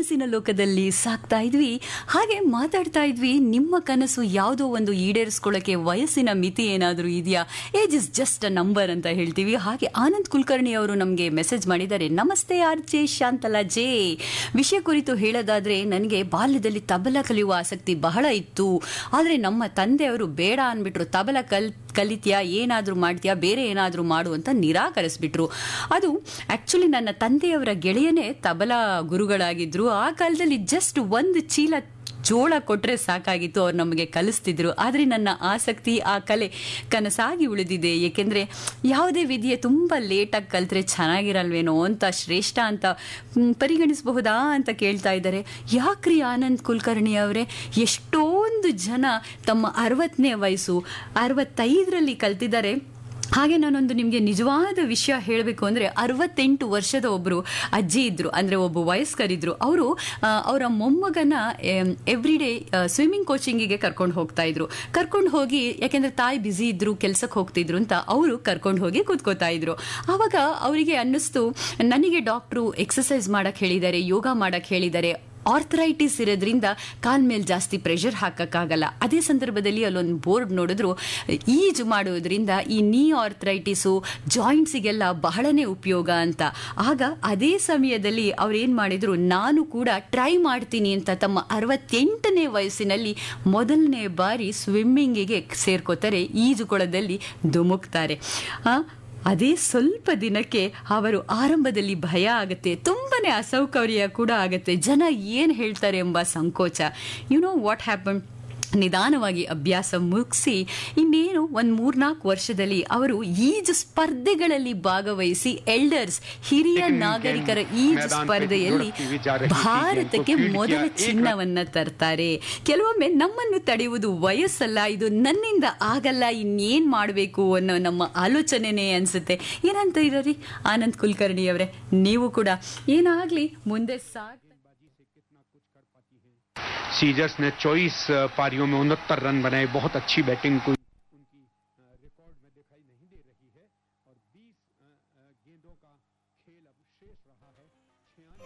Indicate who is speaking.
Speaker 1: ಕನಸಿನ ಲೋಕದಲ್ಲಿ ಸಾಕ್ತಾ ಇದ್ವಿ ಹಾಗೆ ಮಾತಾಡ್ತಾ ಇದ್ವಿ ನಿಮ್ಮ ಕನಸು ಯಾವುದೋ ಒಂದು ಈಡೇರಿಸ್ಕೊಳ್ಳೋಕೆ ವಯಸ್ಸಿನ ಮಿತಿ ಏನಾದರೂ ಇದೆಯಾ age is just a number ಅಂತ ಹೇಳ್ತೀವಿ ಹಾಗೆ ಆನಂದ್ ಕುಲಕರ್ಣಿ ಅವರು ನಮಗೆ ಮೆಸೇಜ್ ಮಾಡಿದ್ದಾರೆ ನಮಸ್ತೆ ಆರ್ ಜೆ ಶಾಂತಲಾ ಜೆ ವಿಷಯ ಕುರಿತು ಹೇಳೋದಾದ್ರೆ ನನಗೆ ಬಾಲ್ಯದಲ್ಲಿ ತಬಲ ಕಲಿಯುವ ಆಸಕ್ತಿ ಬಹಳ ಇತ್ತು ಆದರೆ ನಮ್ಮ ತಂದೆಯವರು ಬೇಡ ಅಂದ್ಬಿಟ್ರು ತಬಲ ಕಲ್ ಕಲಿತ್ಯಾ ಏನಾದರೂ ಮಾಡ್ತೀಯಾ ಬೇರೆ ಏನಾದರೂ ಮಾಡು ಅಂತ ನಿರಾಕರಿಸ್ಬಿಟ್ರು ಅದು ಆ್ಯಕ್ಚುಲಿ ನನ್ನ ತಂದೆಯವರ ಗೆಳೆಯನೇ ತಬಲಾ ಗುರುಗಳಾಗಿದ್ರು ಆ ಕಾಲದಲ್ಲಿ ಜಸ್ಟ್ ಒಂದು ಚೀಲ ಜೋಳ ಕೊಟ್ಟರೆ ಸಾಕಾಗಿತ್ತು ಅವ್ರು ನಮಗೆ ಕಲಿಸ್ತಿದ್ರು ಆದರೆ ನನ್ನ ಆಸಕ್ತಿ ಆ ಕಲೆ ಕನಸಾಗಿ ಉಳಿದಿದೆ ಏಕೆಂದರೆ ಯಾವುದೇ ವಿಧಿಯೇ ತುಂಬ ಲೇಟಾಗಿ ಕಲ್ತ್ರೆ ಚೆನ್ನಾಗಿರಲ್ವೇನೋ ಅಂತ ಶ್ರೇಷ್ಠ ಅಂತ ಮ್, ಪರಿಗಣಿಸಬಹುದಾ ಅಂತ ಕೇಳ್ತಾ ಇದ್ದಾರೆ ಯಾಕ್ರಿ ಆನಂದ್ ಕುಲಕರ್ಣಿ ಅವರೇ ಎಷ್ಟೊಂದು ಜನ ತಮ್ಮ ಅರವತ್ತನೇ ವಯಸ್ಸು ಅರವತ್ತೈದರಲ್ಲಿ ಕಲ್ತಿದ್ದಾರೆ ಹಾಗೆ ನಾನೊಂದು ನಿಮಗೆ ನಿಜವಾದ ವಿಷಯ ಹೇಳಬೇಕು ಅಂದರೆ ಅರವತ್ತೆಂಟು ವರ್ಷದ ಒಬ್ಬರು ಅಜ್ಜಿ ಇದ್ದರು ಅಂದರೆ ಒಬ್ಬ ವಯಸ್ಕರಿದ್ರು ಅವರು ಅವರ ಮೊಮ್ಮಗನ ಎವ್ರಿ ಡೇ ಸ್ವಿಮ್ಮಿಂಗ್ ಕೋಚಿಂಗಿಗೆ ಕರ್ಕೊಂಡು ಹೋಗ್ತಾ ಇದ್ರು ಕರ್ಕೊಂಡು ಹೋಗಿ ಯಾಕೆಂದರೆ ತಾಯಿ ಬ್ಯುಸಿ ಇದ್ರು ಕೆಲ್ಸಕ್ಕೆ ಹೋಗ್ತಿದ್ರು ಅಂತ ಅವರು ಕರ್ಕೊಂಡು ಹೋಗಿ ಕೂತ್ಕೋತಾ ಇದ್ರು ಆವಾಗ ಅವರಿಗೆ ಅನ್ನಿಸ್ತು ನನಗೆ ಡಾಕ್ಟ್ರು ಎಕ್ಸಸೈಸ್ ಮಾಡಕ್ಕೆ ಹೇಳಿದ್ದಾರೆ ಯೋಗ ಮಾಡಕ್ಕೆ ಹೇಳಿದ್ದಾರೆ ಆರ್ಥರೈಟಿಸ್ ಇರೋದ್ರಿಂದ ಕಾಲ್ ಮೇಲೆ ಜಾಸ್ತಿ ಪ್ರೆಷರ್ ಹಾಕಕ್ಕಾಗಲ್ಲ ಅದೇ ಸಂದರ್ಭದಲ್ಲಿ ಅಲ್ಲೊಂದು ಬೋರ್ಡ್ ನೋಡಿದ್ರು ಈಜು ಮಾಡೋದ್ರಿಂದ ಈ ನೀ ಆರ್ಥರೈಟಿಸು ಜಾಯಿಂಟ್ಸಿಗೆಲ್ಲ ಬಹಳನೇ ಉಪಯೋಗ ಅಂತ ಆಗ ಅದೇ ಸಮಯದಲ್ಲಿ ಅವ್ರು ಏನು ಮಾಡಿದ್ರು ನಾನು ಕೂಡ ಟ್ರೈ ಮಾಡ್ತೀನಿ ಅಂತ ತಮ್ಮ ಅರವತ್ತೆಂಟನೇ ವಯಸ್ಸಿನಲ್ಲಿ ಮೊದಲನೇ ಬಾರಿ ಸ್ವಿಮ್ಮಿಂಗಿಗೆ ಸೇರ್ಕೋತಾರೆ ಈಜುಕೊಳದಲ್ಲಿ ಧುಮುಕ್ತಾರೆ ಆ, ಅದೇ ಸ್ವಲ್ಪ ದಿನಕ್ಕೆ ಅವರು ಆರಂಭದಲ್ಲಿ ಭಯ ಆಗುತ್ತೆ ತುಂಬಾನೇ ಅಸೌಕರ್ಯ ಕೂಡ ಆಗುತ್ತೆ ಜನ ಏನು ಹೇಳ್ತಾರೆ ಎಂಬ ಸಂಕೋಚ ಯು ನೋ ವಾಟ್ ಹ್ಯಾಪನ್ ನಿಧಾನವಾಗಿ ಅಭ್ಯಾಸ ಮುಗಿಸಿ ಇನ್ನೇನು ಒಂದು ಮೂರ್ನಾಲ್ಕು ವರ್ಷದಲ್ಲಿ ಅವರು ಈಜು ಸ್ಪರ್ಧೆಗಳಲ್ಲಿ ಭಾಗವಹಿಸಿ ಎಲ್ಡರ್ಸ್ ಹಿರಿಯ ನಾಗರಿಕರ ಈಜು ಸ್ಪರ್ಧೆಯಲ್ಲಿ ಭಾರತಕ್ಕೆ ಮೊದಲ ಚಿನ್ನವನ್ನ ತರ್ತಾರೆ ಕೆಲವೊಮ್ಮೆ ನಮ್ಮನ್ನು ತಡೆಯುವುದು ವಯಸ್ಸಲ್ಲ ಇದು ನನ್ನಿಂದ ಆಗಲ್ಲ ಇನ್ನೇನ್ ಮಾಡಬೇಕು ಅನ್ನೋ ನಮ್ಮ ಆಲೋಚನೆನೇ ಅನ್ಸುತ್ತೆ ಏನಂತ ಇರೋರಿ ಆನಂದ್ ಕುಲಕರ್ಣಿ ಅವರೇ ನೀವು ಕೂಡ ಏನಾಗ್ಲಿ ಮುಂದೆ ಸಾಗ್
Speaker 2: सीजर्स ने चौबीस पारियों में उनहत्तर रन बनाए बहुत अच्छी बैटिंग की